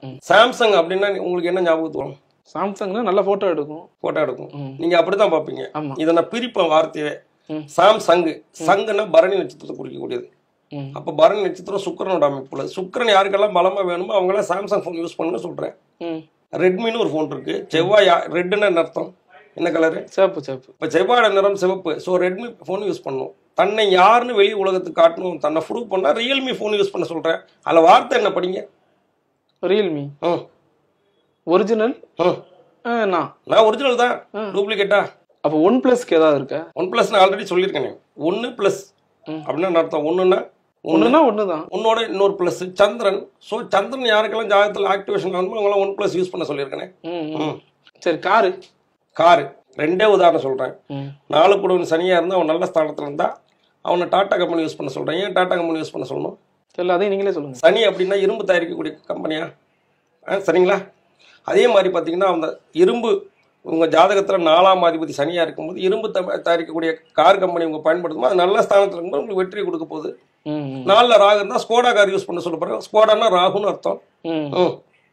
Samsung அப்படின்னா உங்களுக்கு என்ன ஞாபகத்துக்கு வரும் சாம்சங்னா நல்ல போட்டோ எடுக்கும் போட்டோ எடுக்கும் ம். நீங்க அப்படித்தான் பார்ப்பீங்க ஆமா. இதை நான் பிரிப்பேன் வார்த்தையே ம். சாம்சங் சங்குன்னா பரணி நட்சத்திரத்தை குறிக்கக்கூடியது ம். அப்ப பரணி நட்சத்திரம் சுக்கிரனோட அமைப்புல சுக்கிரன் யாருக்கெல்லாம் பலமா வேணுமோ அவங்களாம் சாம்சங் ஃபோன் யூஸ் பண்ணுங்க சொல்றேன் ம் ரெட்மின்னு ஒரு ஃபோன் இருக்கு செவ்வாய் ரெட்டுன்னு என்ன அர்த்தம் என்ன கலரு சிவப்பு சிவப்பு இப்போ செவ்வாயோட நிறம் சிவப்பு ஸோ ரெட்மி ஃபோன் யூஸ் பண்ணும் தன்னை யாருன்னு வெளி உலகத்துக்கு காட்டணும் தன்னை ப்ரூவ் பண்ணா ரியல்மி ஃபோன் யூஸ் பண்ண சொல்றேன் அதில் வார்த்தை என்ன படிங்க ரியல்மி ம் ஒரிஜினல் ம் நான் நான் ஒரிஜினல் தான் டூப்ளிகேட்டா அப்போ ஒன் பிளஸ்க்கு ஏதாவது இருக்கா ஒன் ப்ளஸ் நான் ஆல்ரெடி சொல்லியிருக்கேனே ஒன்று ப்ளஸ் ம். அப்படின்னா என்ன அர்த்தம் ஒன்றுன்னா ஒண்ணுனா ஒண்ணுதான் உன்னோட இன்னொரு ப்ளஸ் சந்திரன் ஸோ சந்திரன் யாருக்கெல்லாம் ஜாதகத்தில் ஆக்டிவேஷன் ஆகணுமோ அவங்களாம் ஒன் ப்ளஸ் யூஸ் பண்ண சொல்லியிருக்கேனே ம், ம். ம் சரி காரு காரு ரெண்டே உதாரணம் சொல்கிறேன் ம் நாலு குடுவன் சனியாக இருந்தால் அவன் நல்ல ஸ்தானத்தில் இருந்தால் அவனை டாட்டா கம்பெனி யூஸ் பண்ண சொல்கிறேன் ஏன் டாட்டா கம்பெனி யூஸ் பண்ண சொல்லணும் இல்ல அதையும் நீங்களே சொல்லுங்க சனி அப்படின்னா இரும்பு தயாரிக்கக்கூடிய கம்பெனியா ஆ சரிங்களா அதே மாதிரி பார்த்தீங்கன்னா அந்த இரும்பு உங்கள் ஜாதகத்தில் நாலாம் அதிபதி சனியாக இருக்கும்போது இரும்பு த- தயாரிக்கக்கூடிய கார் கம்பெனி உங்க பயன்படுத்தும் அது நல்ல ஸ்தானத்தில் இருக்கும்போது உங்களுக்கு வெற்றியை கொடுக்க போகுது ம் ம், நாலில் ராகு இருந்தால் ஸ்கோடா கார் யூஸ் பண்ண சொல்ல போகிறேன் ஸ்கோடானா ராகுன்னு அர்த்தம் ம் ம்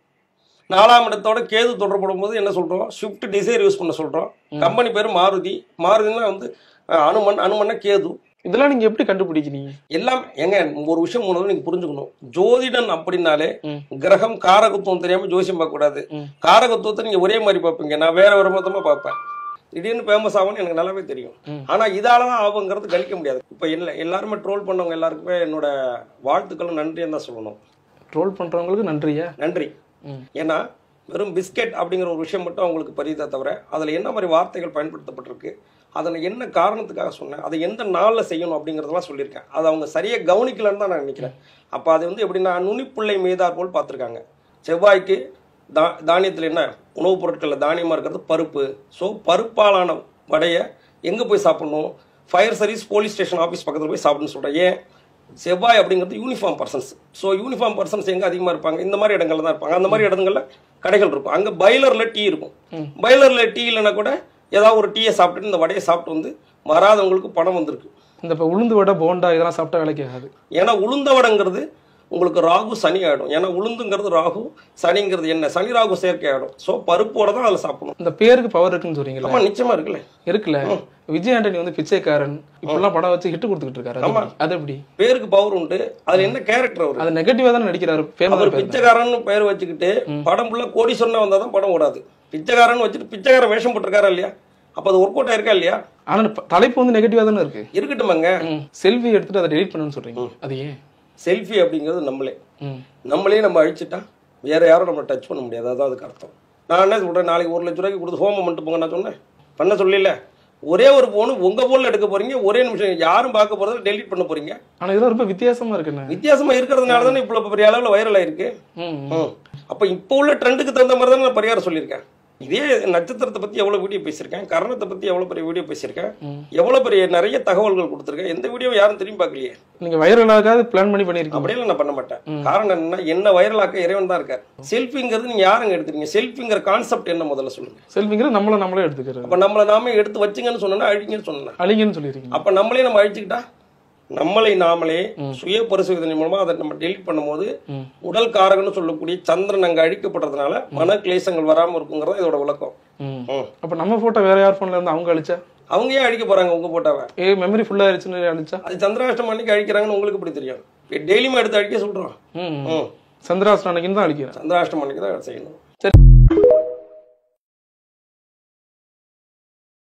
நாலாம் இடத்தோட கேது தொடர்படும் போது என்ன சொல்கிறோம் ஷிஃப்ட் டிசைர் யூஸ் பண்ண சொல்கிறோம் கம்பெனி பேர் மாருதி மாருதினா வந்து அஹ், அனுமன் அனுமன்னா கேது இதெல்லாம் நீங்க எப்படி கண்டுபிடிக்கிறீங்க எல்லாம் எங்க ஒரு விஷயம் மூணு நீங்க புரிஞ்சுக்கணும் ஜோதிடன் அப்படின்னாலே ம். கிரகம் காரகத்துவம் தெரியாம ஜோசியம் பார்க்க கூடாது ம். காரகத்துவத்தை நீங்க ஒரே மாதிரி பார்ப்பீங்க நான் வேற வேற மொத்தமா பார்ப்பேன் திடீர்னு ஃபேமஸ் ஆகும்னு எனக்கு நல்லாவே தெரியும் ம். ஆனா இதால தான் ஆகுங்கிறது கணிக்க முடியாது இப்போ எல்லா எல்லாருமே ட்ரோல் பண்ணவங்க எல்லாருக்குமே என்னோட வாழ்த்துக்களும் நன்றின்னு தான் சொல்லணும் ட்ரோல் பண்றவங்களுக்கு நன்றியா நன்றி ம் ஏன்னா வெறும் பிஸ்கெட் அப்படிங்கிற ஒரு விஷயம் மட்டும் அவங்களுக்கு பரியுதா தவிர அதில் என்ன மாதிரி வார்த்தைகள் பயன்படுத்தப்பட்டிருக்கு அதில் என்ன காரணத்துக்காக சொன்னேன் அதை எந்த நாளில் செய்யணும் அப்படிங்கிறதெல்லாம் சொல்லியிருக்கேன் அதை அவங்க சரியாக கவனிக்கலன்னு தான் நான் நினைக்கிறேன் அப்போ அது வந்து எப்படின்னா நுனிப்புள்ளை மீதார் போல் பார்த்துருக்காங்க செவ்வாய்க்கு தா தானியத்தில் என்ன உணவுப் பொருட்களில் தானியமாக இருக்கிறது பருப்பு ஸோ பருப்பாலான வடையை எங்கே போய் சாப்பிடணும் fire service police station office பக்கத்தில் போய் சாப்பிடணும்னு சொல்கிறேன் ஏன் செவ்வாய் அப்படிங்கிறது uniform persons so uniform persons எங்கே அதிகமாக இருப்பாங்க இந்த மாதிரி இடங்கள்ல தான் இருப்பாங்க அந்த மாதிரி இடங்கள்ல கடைகள் இருக்கும் அங்கே பைலரில் டீ இருக்கும் பைலரில் டீ இல்லைன்னா கூட ஏதாவது ஒரு டீயை சாப்பிட்டுட்டு இந்த வடையை சாப்பிட்டு வந்து வராதவங்களுக்கு பணம் வந்திருக்கு இந்த இப்போ உளுந்து வடை போண்டா இதெல்லாம் சாப்பிட்டா வேலைக்கு ஆகாது ஏன்னா உளுந்த வடைங்கிறது உங்களுக்கு ராகு சனி ஆகிடும் ஏன்னா உளுந்துங்கிறது ராகு சனிங்கிறது என்ன சனி ராகு சேர்க்கை ஆகிடும் ஸோ பருப்போட தான் அதில் சாப்பிடணும் இந்த பேருக்கு பவர் இருக்குன்னு சொல்றீங்களா ஆமாம் நிச்சயமாக இருக்குல்ல இருக்குல்ல விஜய் ஆண்டனி வந்து பிச்சைக்காரன் இப்பெல்லாம் படம் வச்சு ஹிட் கொடுத்துக்கிட்டு இருக்காரு அது எப்படி? அது எப்படி பேருக்கு பவர் உண்டு அதில் என்ன கேரக்டர் அவர் அது நெகட்டிவா தானே நடிக்கிறாரு அவர் ஃபேமஸ் பிச்சைக்காரன் பெயர் வச்சுக்கிட்டு படம் ஃபுல்லா கோடீஸ்வரனா வந்தா தான் படம் ஓடாது பிச்சைக்காரன் வச்சுட்டு பிச்சைக்காரன் வேஷம் போட்டிருக்காரா இல்லையா அப்ப அது ஒர்க் அவுட் ஆயிருக்கா இல்லையா ஆனா ப- தலைப்பு வந்து நெகட்டிவா தானே இருக்கு இருக்கட்டுமாங்க செல்ஃபி எடுத்துட்டு அதை டெலீட் பண்ணணும்னு சொல்றீங்க அது ஏன் செல்ஃபி அப்படிங்கிறது நம்மளே ம் நம்மளே நம்ம அழிச்சிட்டா வேற யாரும் நம்ம டச் பண்ண முடியாது அதான் அதுக்கு அர்த்தம் நான் என்ன சொல்றேன் நாளைக்கு ஒரு லட்ச ரூபாய்க்கு கொடுத்து ஹோமம் பண்ணிட்டு போங்க நான் சொன்னேன் பண்ண சொல்லல ஒரே ஒரு போன் உங்க போன்ல எடுக்க போறீங்க ஒரே நிமிஷம் யாரும் பார்க்க போறதில்ல டெலீட் பண்ண போறீங்க ஆனா இதெல்லாம் ரொம்ப வித்தியாசமா இருக்குண்ணே வித்தியாசமா இருக்கிறதுனால தானே இவ்வளவு பெரிய அளவுல வைரல் ஆயிருக்கு ம் ம். அப்ப இப்போ உள்ள ட்ரெண்டுக்கு தகுந்த மாதிரி தான் நான் பரிகாரம் சொல்லியிருக்கேன் இதே நட்சத்திரத்தை பத்தி எவ்வளவு வீடியோ பேசியிருக்கேன் கரணத்தை பத்தி எவ்வளவு பெரிய வீடியோ பேசியிருக்கேன் எவ்வளவு பெரிய நிறைய தகவல்கள் கொடுத்துருக்கேன் எந்த வீடியோ யாரும் திரும்பி பார்க்கலையே நீங்க வைரல் ஆகாது பிளான் பண்ணி பண்ணிருக்கீங்க அப்படியெல்லாம் நான் பண்ண மாட்டேன் காரணம் என்ன என்ன வைரலாக்க இறைவன் தான் இருக்கார் செல்ஃபிங்கிறது நீங்க யாருங்க எடுக்கிறீங்க செல்ஃபிங்கிற கான்செப்ட் என்ன முதல்ல சொல்லுங்க செல்ஃபிங்கிற நம்மள நம்மளே எடுத்துக்கிறது அப்ப நம்மளை நாமே எடுத்து வச்சுங்கன்னு சொன்னா அழிங்கன்னு சொன்னேன் அழிங்கன்னு சொல்லிருக்கீங்க அப்ப நம்மளே நம்ம அழிச்சுக்கிட்டா நம்மளை நாமளே சுய பரிசோதனை மூலமா அதை நம்ம டெலிட் பண்ணும்போது ம். உடல் காரகன்னு சொல்லக்கூடிய சந்திரன் அங்க அழிக்கப்படுறதுனால மன கிளேசங்கள் வராம இருக்குங்கிறது இதோட விளக்கம் ம் ம். அப்ப நம்ம போட்டோ வேற யார் போன்ல இருந்து அவங்க அழிச்சா அவங்க ஏன் அழிக்க போறாங்க உங்க போட்டாவை ஏ மெமரி ஃபுல்லா ஆயிடுச்சுன்னு அழிச்சா அது சந்திராஷ்டம் அன்னைக்கு அழிக்கிறாங்கன்னு உங்களுக்கு எப்படி தெரியும் டெய்லியுமே எடுத்து அழிக்க சொல்றோம் ம் ம் சந்திராசன் அன்னைக்குன்னு தான் அழிக்கிறேன் சந்திராஷ்டம் அன்னைக்கு தான் செய்யணும் சரி